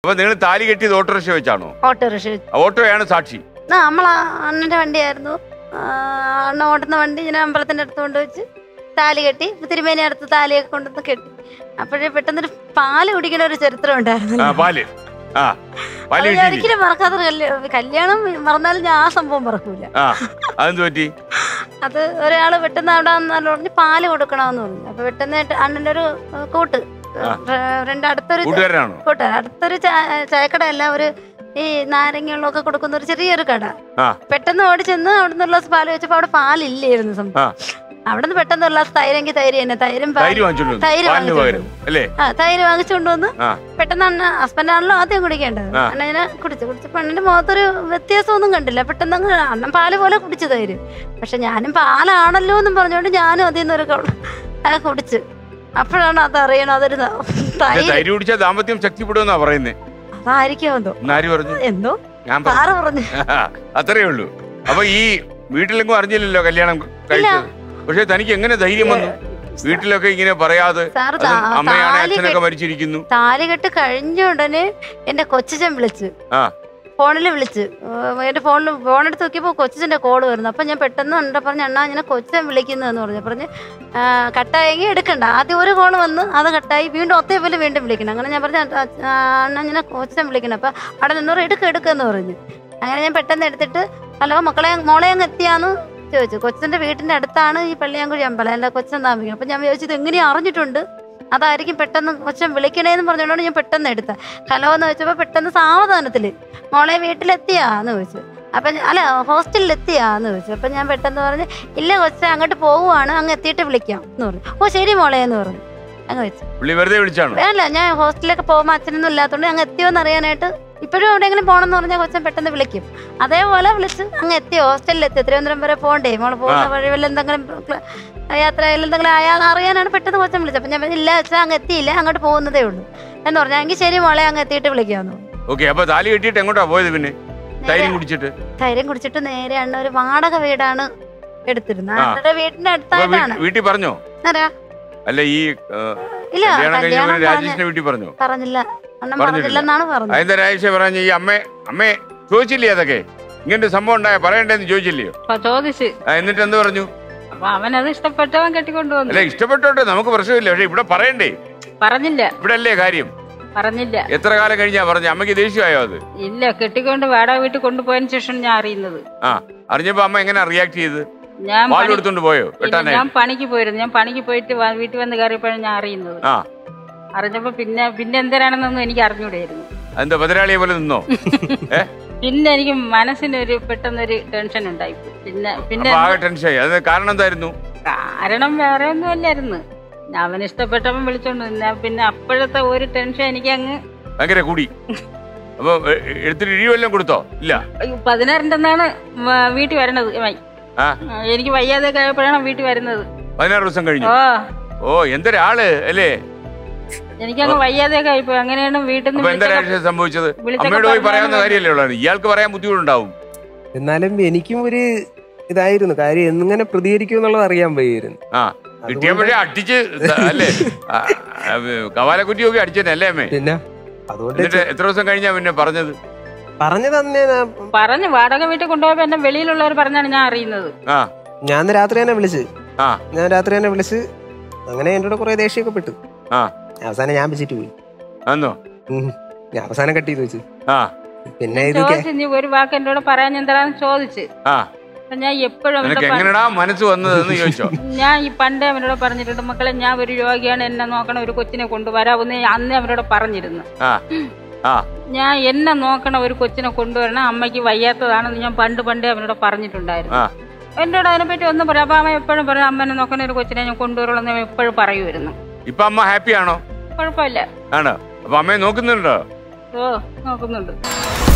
അപ്പൊ നിങ്ങൾ താലി കെട്ടിയത് ഓട്ടോറിക്ഷ വെച്ചാണോ ഓട്ടോറിക്ഷ ഓട്ടോയാണ് സാക്ഷി ആ നമ്മളെ അണ്ണന്റെ വണ്ടിയായിരുന്നു ആ, അണ്ണ ഓടുന്ന വണ്ടി ഇങ്ങനെ അമ്പലത്തിന്റെ അടുത്ത് കൊണ്ടുവച്ച് താലി കെട്ടി തിരുമേനി അടുത്ത് താലിയൊക്കെ കൊണ്ടുവന്ന് കെട്ടി അപ്പോഴേ പെട്ടെന്നൊരു പാല് കുടിക്കുന്ന ഒരു ചരിത്രം ഉണ്ടായിരുന്നു ആ പാല് ആ പാല് അത് ഞാൻ കിട്ടിയില്ലേ ഒരിക്കലും മറക്കാത്ത കല്യാണം കല്യാണം മറന്നാലും ഞാൻ ആ സംഭവം മറക്കൂല ആ അതെന്ത് പറ്റി അത് ഒരാള് പെട്ടെന്ന് അവിടെ വന്നാലും പറഞ്ഞ് പാല് കൊടുക്കണമെന്ന് പറഞ്ഞു അപ്പൊ പെട്ടെന്ന് ഏട്ട- അണ്ണന്റെ ഒരു ഏഹ്, കൂട്ട് ആ. രണ്ട് അടുത്തൊരു കൂട്ടുകാരനാണോ കൂട്ടുകാർ അടുത്തൊരു ചാ- ചായക്കടയല്ല ഒരു ഈ നാരങ്ങയുള്ളൊക്കെ കൊടുക്കുന്ന ഒരു ചെറിയൊരു കട ആ പെട്ടെന്ന് ഓടി ചെന്ന് അവിടെ നിന്ന് ഒരു ഗ്ലാസ് പാല് വെച്ചപ്പോ അവിടെ പാലില്ലായിരുന്നു ആ സംഭവം അവിടെ നിന്ന് പെട്ടെന്ന് ഒരു ഗ്ലാസ് തൈരെങ്കിൽ തൈര് തന്നെ തൈരും പാലും- തൈര് വാങ്ങിച്ചോണ്ട് വന്നു. തൈര് പാലിന് പകരം അല്ലേ ആ തൈര് വാങ്ങിച്ചുകൊണ്ട് വന്ന് ആ പെട്ടെന്ന് അണ്ണ ഹസ്ബൻഡ് ആണല്ലോ ആദ്യം കുടിക്കേണ്ടത് ആ. അണ്ണനെ കുടിച്ചു കുടിച്ചപ്പോ അണ്ണന്റെ മുഖത്തൊരു വ്യത്യാസമൊന്നും കണ്ടില്ല പെട്ടെന്ന് അങ്ങ് അണ്ണൻ പാല് പോലെ കുടിച്ചു തൈര് പക്ഷെ ഞാനും പാലാണല്ലോ എന്നും പറഞ്ഞുകൊണ്ട് ഞാനും അതിൽ നിന്നൊരു കൗ- ആ കുടിച്ചു അപ്പോഴാണ് അത് അറിയണം അതൊരു ത- പക്ഷെ തൈര് തൈര് കുടിച്ചാൽ ദാമ്പത്യം ശക്തിപ്പെടുമെന്നാ പറയുന്നേ അതായിരിക്കും എന്തോ എന്നാര് പറഞ്ഞു എന്തോ ഞാൻ പറഞ്ഞു സാറ് പറഞ്ഞു അത്രേ ഉള്ളൂ അപ്പൊ ഈ വീട്ടിലെങ്ങും അറിഞ്ഞില്ലല്ലോ കല്യാണം കഴിച്ചത് പക്ഷെ തനിക്ക് എങ്ങനെ ധൈര്യം വന്നു വീട്ടിലൊക്കെ ഇങ്ങനെ പറയാതെ സാറ് അതും താ- അമ്മയാണ് താലി അച്ഛനൊക്കെ കെട്ടി- മരിച്ചിരിക്കുന്നു താലി കെട്ട് കഴിഞ്ഞ ഉടനെ എന്റെ കൊച്ചച്ഛൻ വിളിച്ച് ആ ഫോണിൽ വിളിച്ച് ഏഹ് എന്റെ ഫോണിൽ ഫോൺ എടുത്ത് നോക്കിയപ്പോൾ കൊച്ചച്ഛൻ്റെ കോള് വരുന്നു അപ്പം ഞാൻ പെട്ടെന്ന് ഉണ്ട പറഞ്ഞ അണ്ണാ ഇങ്ങനെ കൊച്ചൻ വിളിക്കുന്നതെന്ന് പറഞ്ഞു പറഞ്ഞ് ആ, കട്ടായെങ്കിൽ എടുക്കണ്ട ആദ്യം ഒരു കോള് വന്ന് അത് കട്ടായി വീണ്ടും ഒത്തേ പോലെ വീണ്ടും വിളിക്കണം അങ്ങനെ ഞാൻ പറഞ്ഞു "ആ, ആ, അണ്ണാ ഇങ്ങനെ കൊച്ചൻ വിളിക്കണം അപ്പം അവിടെ നിന്നോറ് എടുക്ക എടുക്കെന്ന് പറഞ്ഞു അങ്ങനെ ഞാൻ പെട്ടെന്ന് എടുത്തിട്ട് ഹലോ മക്കളെ മോളെ അങ്ങ് എത്തിയാന്ന് ചോദിച്ചു കൊച്ചൻ്റെ വീട്ടിൻ്റെ അടുത്താണ് ഈ പള്ളിയാങ്കുഴി അമ്പലം എൻ്റെ കൊച്ചൻ താമസിക്കുന്നത് അപ്പം ഞാൻ വിചാരിച്ചത് എങ്ങനെയും അറിഞ്ഞിട്ടുണ്ട് അതായിരിക്കും പെട്ടെന്ന് കൊച്ചൻ വിളിക്കണേന്ന് പറഞ്ഞുകൊണ്ടാണ് ഞാൻ പെട്ടെന്ന് എടുത്ത ഹലോ എന്ന് വെച്ചപ്പോൾ പെട്ടെന്ന് സാവധാനത്തിൽ മോളെ വീട്ടിലെത്തിയാന്ന് ചോദിച്ചു അപ്പം ഞാൻ- അല്ല ഹോസ്റ്റലിൽ എത്തിയാന്ന് ചോദിച്ചു അപ്പം ഞാൻ പെട്ടെന്ന് പറഞ്ഞ് ഇല്ല കൊച്ച അങ്ങോട്ട് പോവുകയാണ് അങ്ങ് എത്തിയിട്ട് വിളിക്കാം എന്ന് പറഞ്ഞു ഓ ശരി മോളെ എന്ന് പറഞ്ഞു അങ്ങ് വെച്ചു പുള്ളി വെറുതെ വിളിച്ചാണോ വേണ്ട ഞാൻ ഹോസ്റ്റലിലൊക്കെ പോകുമ്പോൾ അച്ഛനൊന്നും ഇല്ലാത്തതുകൊണ്ട് അങ്ങ് എത്തിയോന്ന് അറിയാനായിട്ട് ഇപ്പോഴും എവിടെയെങ്കിലും പോകണമെന്ന് പറഞ്ഞാൽ കൊച്ചൻ പെട്ടെന്ന് വിളിക്കും അതേപോലെ വിളിച്ച് അങ്ങ് എത്തി ഹോസ്റ്റലിൽ എത്തി തിരുവനന്തപുരം വരെ പോകണ്ടേ മോള് പോകുന്ന ആ. വഴി വല്ല എന്തെങ്കിലും ക്ല- യാത്രയിൽ എന്തെങ്കിലും ആയാൽ അറിയാനാണ് പെട്ടെന്ന് കൊച്ചൻ വിളിച്ചത് അപ്പം ഞാൻ പറഞ്ഞു, ഇല്ല വെച്ചാൽ അങ്ങ് എത്തിയില്ല അങ്ങോട്ട് പോകുന്നതേ ഉള്ളൂ എന്ന് പറഞ്ഞു എങ്കിൽ ശരി മോളെ അങ്ങ് എത്തിയിട്ട് വിളിക്കാമെന്ന് പറഞ്ഞു ഓക്കെ അപ്പൊ താലി കെട്ടിയിട്ട് എങ്ങോട്ടാ പോയത് പിന്നെ തൈരും കുടിച്ചിട്ട് ധൈര്യം കുടിച്ചിട്ട് നേരെ അണ്ണ ഒരു വാടക വീടാണ് എടുത്തിരുന്നത് ആ. അണ്ണന്റെ വീടിന്റെ അപ്പൊ വീ- അടുത്തായിട്ടാണ് വീട്ടിൽ പറഞ്ഞോ അറിയാ അല്ല ഈ ആ, ഇല്ല കല്യാണം കഴിഞ്ഞ കല്യാണം പറഞ്ഞ- രാജേഷിന്റെ വീട്ടിൽ പറഞ്ഞോ പറഞ്ഞില്ല അണ്ണൻ പറഞ്ഞിട്ടില്ല. പറഞ്ഞില്ലെന്നാണ് പറഞ്ഞത് അതെന്താ രാജേഷ് പറഞ്ഞ ഈ അമ്മേ അമ്മേ ചോദിച്ചില്ലേ അതൊക്കെ ഇങ്ങനൊരു സംഭവം ഉണ്ടായ പറയണ്ടേന്ന് ചോദിച്ചില്ലയോ അപ്പൊ ചോദിച്ച് ആ, എന്നിട്ട് എന്ത് പറഞ്ഞു അപ്പൊ അവനത് ഇഷ്ടപ്പെട്ടവൻ കെട്ടിക്കൊണ്ടുവന്നു അല്ല ഇഷ്ടപ്പെട്ടോട്ടെ നമുക്ക് പ്രശ്നമില്ല പക്ഷെ ഇവിടെ പറയണ്ടേ പറഞ്ഞില്ല ഇവിടെ അല്ലേ കാര്യം പറഞ്ഞില്ല എത്ര കാലം കഴിഞ്ഞാ പറഞ്ഞു അമ്മയ്ക്ക് ദേഷ്യമായോ അത് ഇല്ല കെട്ടിക്കൊണ്ട് വാടക വീട്ടിൽ കൊണ്ടുപോയതിന് ശേഷം ഞാൻ അറിയുന്നത് ആ അറിഞ്ഞപ്പോ അമ്മ എങ്ങനെ റിയാക്ട് ചെയ്ത് ഞാൻ വാൾ പണി- എടുത്തോണ്ട് പോയോ ഇല്ല, വെട്ടാനായി ഞാൻ പണിക്ക് പോയിരുന്നു ഞാൻ പണിക്ക് പോയിട്ട് വ- വീട്ടിൽ വന്ന് കയറിയപ്പോഴാണ് ഞാൻ അറിയുന്നത് ആ അറിഞ്ഞപ്പോ പിന്നെ പിന്നെ എന്തിനാണെന്നൊന്നും എനിക്ക് അറിഞ്ഞൂടായിരുന്നു എന്താ ബദരാളിയെ പോലെ നിന്നോ ഏ പിന്നെ എനിക്ക് മനസ്സിനൊരു പെട്ടെന്നൊരു ടെൻഷൻ ഉണ്ടായി പിന്നെ പിന്നെ അപ്പൊ ആകെ ടെൻഷനായി അതിന് കാരണം എന്തായിരുന്നു കാരണം വേറെ ഒന്നും അല്ലായിരുന്നു അവൻ ഇഷ്ടപ്പെട്ടവൻ വിളിച്ചോണ്ട് വന്നു. പിന്നെ അപ്പോഴത്തെ ഒരു ടെൻഷൻ എനിക്ക് അങ്ങ് ഭയങ്കര കൂടി അപ്പൊ എ- എ- എടുത്തിട്ട് ഇഴിവെല്ലാം കൊടുത്തോ ഇല്ല പതിനാറിൻ്റെ അന്നാണ് വീട്ടിൽ വരണത് ഇവൻ. ആ ആ, എനിക്ക് വയ്യാതെ കഴിയപ്പോഴാണ് വീട്ടിൽ വരുന്നത് പതിനാറ് ദിവസം കഴിഞ്ഞു ഓ ഓ എന്തൊരാള് അല്ലേ എനിക്കങ്ങ് വയ്യാതെ കഴിപ്പോ അങ്ങനെയാണ് വീട്ടിൽ അപ്പൊ എന്താ നിന്ന് രാജേഷ് സംഭവിച്ചത് വിളിച്ചൊക്കെ അമ്മയോട് പോയി പറഞ്ഞാണ് പറയാവുന്ന കാര്യമല്ലേ ഉള്ളത് ഇയാൾക്ക് പറയാൻ ബുദ്ധിമുട്ടുണ്ടാവും എന്നാലും എനിക്കും ഒരു ഇതായിരുന്നു കാര്യം എങ്ങനെ പ്രതികരിക്കും എന്നുള്ളത് അറിയാൻ വയ്യായിരുന്നു ആ കിട്ടിയപ്പോഴേ അടിച്ച് ത- അല്ലേ ആ, ആ, കവാലക്കുറ്റി നോക്കി അടിച്ചേനെ അല്ലേ അമ്മേ പിന്നെ അതുകൊണ്ട് എന്നിട്ട് എത്ര ദിവസം കഴിഞ്ഞാ പിന്നെ പറഞ്ഞത് പറഞ്ഞു തന്നെ ഞാൻ- പറഞ്ഞു വാടക വീട്ടിൽ കൊണ്ടുപോയപ്പോ എന്നെ വെളിയിലുള്ളവർ പറഞ്ഞാണ് ഞാൻ അറിയുന്നത് ആ ഞാൻ അന്ന് രാത്രി തന്നെ വിളിച്ച് ആ ഞാൻ രാത്രി തന്നെ വിളിച്ച് അങ്ങനെ എൻ്റെ കൂടെ കുറെ ദേഷ്യമൊക്കെ പെട്ടു ആ അവസാനം ഞാൻ വെച്ചിട്ട് പോയി ആന്നോ ഉം. ഞാൻ അവസാനം കട്ട് ചെയ്ത് വെച്ചു ആ പിന്നെ ഇത് കേ- ചോദിച്ചു നീ ഒരു വാക്ക് എന്നോട് പറയാൻ എന്താന്ന് ചോദിച്ച് ആ അപ്പൊ ഞാൻ എപ്പോഴും അവനോട് നിനക്ക് പറ- എങ്ങനെടാ മനസ്സ് വന്നതെന്ന് ചോദിച്ചോ ഞാൻ ഈ പണ്ടേ അവനോട് പറഞ്ഞിട്ടുണ്ട് മക്കളെ ഞാൻ ഒരു രോഗിയാണ് എന്നെ നോക്കണ ഒരു കൊച്ചിനെ കൊണ്ടുവരാവുന്ന അന്ന് അവനോട് പറഞ്ഞിരുന്നു ആ ആ ഞാൻ എന്നെ നോക്കണ ഒരു കൊച്ചിനെ കൊണ്ടുവരണം അമ്മയ്ക്ക് വയ്യാത്തതാണെന്ന് ഞാൻ പണ്ട് പണ്ടേ അവനോട് പറഞ്ഞിട്ടുണ്ടായിരുന്നു ആ എന്നോട് അതിനെപ്പറ്റി ഒന്നും പറയാം അപ്പൊ അവൻ എപ്പോഴും പറയും അമ്മനെ നോക്കണ ഒരു കൊച്ചിനെ ഞാൻ കൊണ്ടുവരുള്ളൂ എന്ന് അവൻ എപ്പോഴും പറയുമായിരുന്നു ഇപ്പൊ അമ്മ ഹാപ്പി ആണോ കുഴപ്പമില്ല ആണ് അപ്പൊ അമ്മയെ നോക്കുന്നുണ്ടോ ഓ നോക്കുന്നുണ്ട്